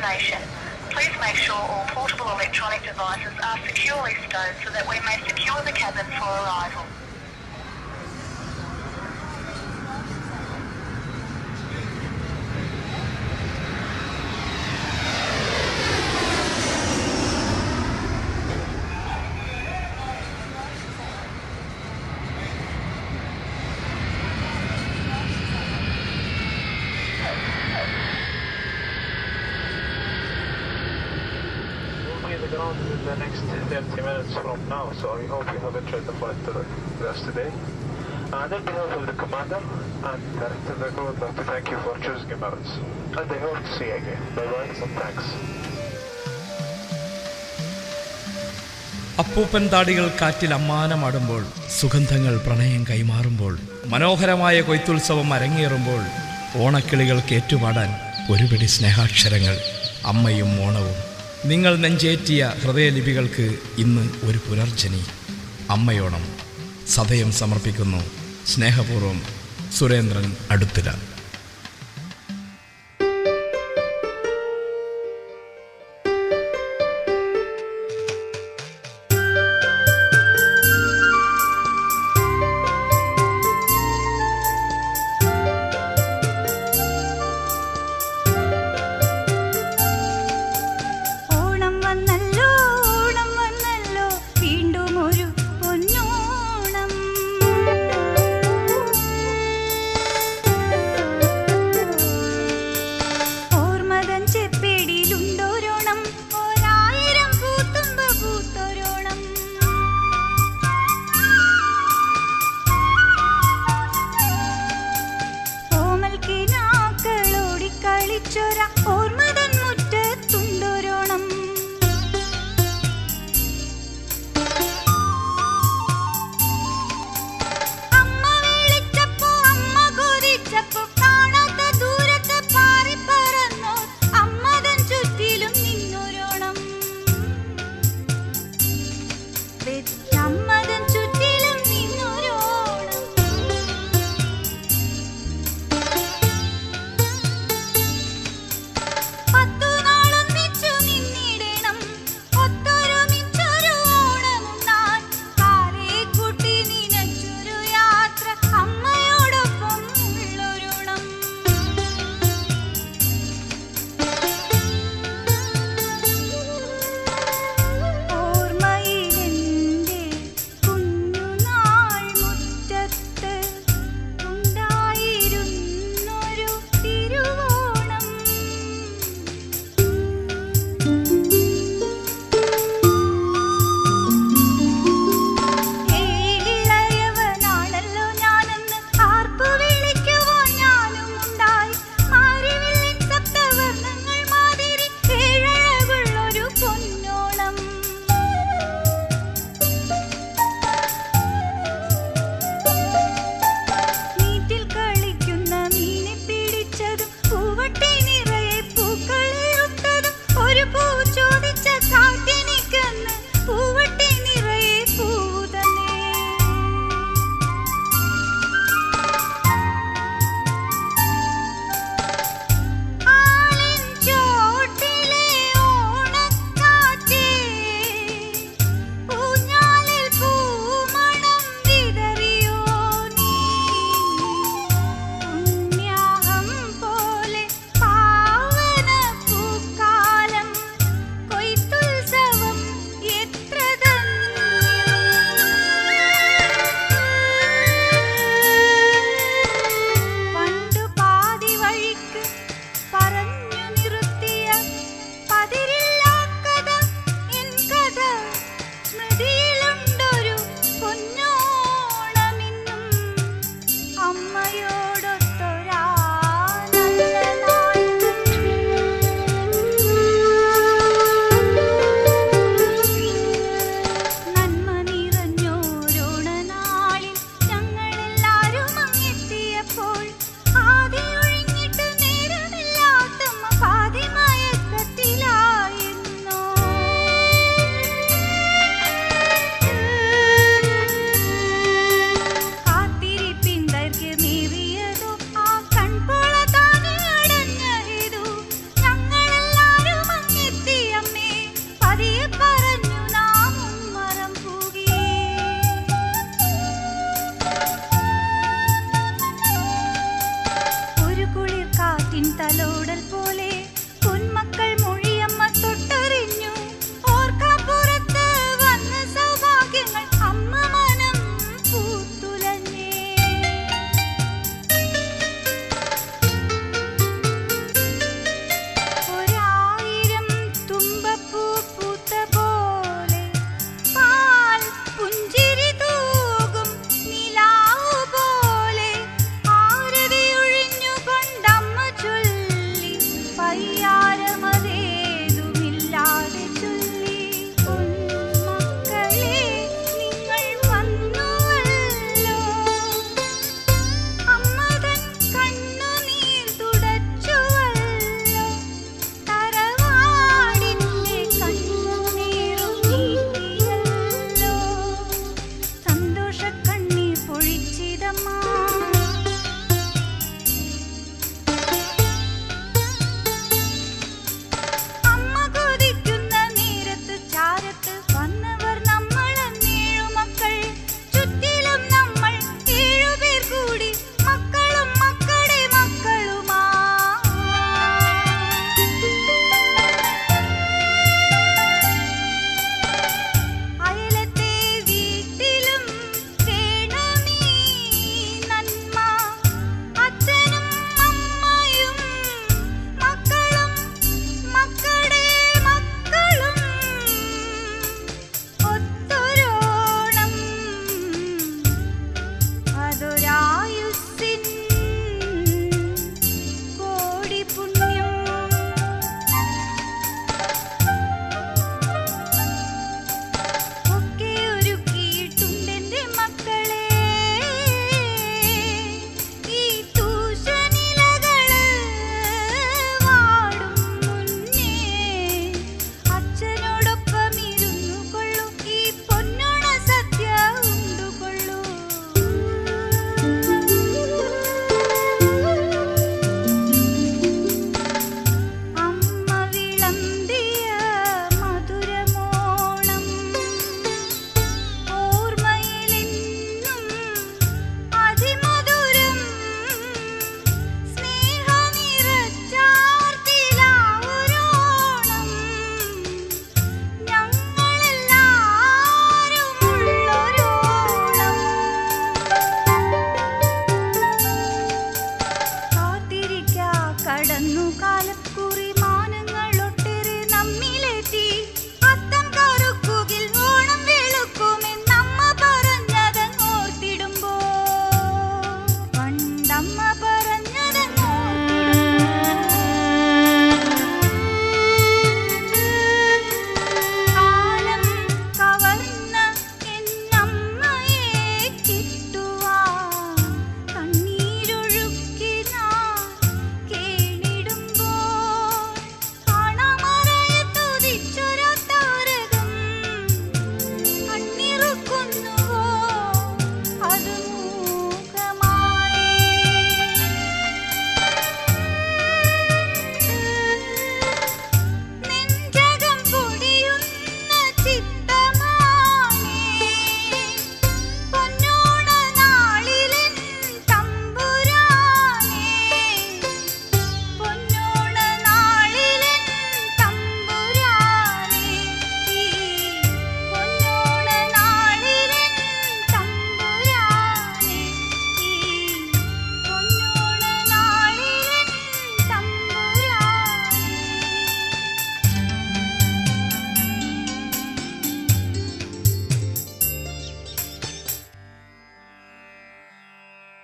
destination. Please make sure all portable electronic devices are securely stowed so that we may secure the cabin for arrival. We'll be in the ground in the next 30 minutes from now, so I hope you have enjoyed the flight to- with us today. And on behalf of the commander and director of the crew, I'd like to thank you for choosing Emirates. And I hope to see you again. Bye-bye and thanks. അപ്പൂപ്പൻ താടികൾ കാറ്റിൽ അമ്മാനമാടുമ്പോൾ സുഗന്ധങ്ങൾ പ്രണയം കൈമാറുമ്പോൾ മനോഹരമായ കൊയ്ത്തുത്സവം അരങ്ങേറുമ്പോൾ ഓണക്കിളികൾക്ക് ഏറ്റുപാടാൻ ഒരുപിടി സ്നേഹാക്ഷരങ്ങൾ അമ്മയും ഓണവും നിങ്ങൾ നെഞ്ചേറ്റിയ ഹൃദയലിപികൾക്ക് ഇന്ന് ഒരു പുനർജനി അമ്മയോണം സതയം സമർപ്പിക്കുന്നു സ്നേഹപൂർവ്വം സുരേന്ദ്രൻ അടുത്തില ഓണം വന്നല്ലോ ഓണം വന്നല്ലോ വീണ്ടും ഒരു പൊന്നോണം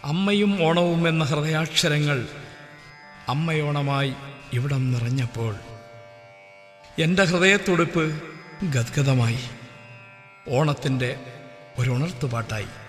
അമ്മയും ഓണവും എന്ന ഹൃദയാക്ഷരങ്ങൾ അമ്മയോണമായി ഇവിടം നിറഞ്ഞപ്പോൾ എൻ്റെ ഹൃദയത്തുടിപ്പ് ഗദ്ഗതമായി ഓണത്തിൻ്റെ ഒരു ഉണർത്തുപാട്ടായി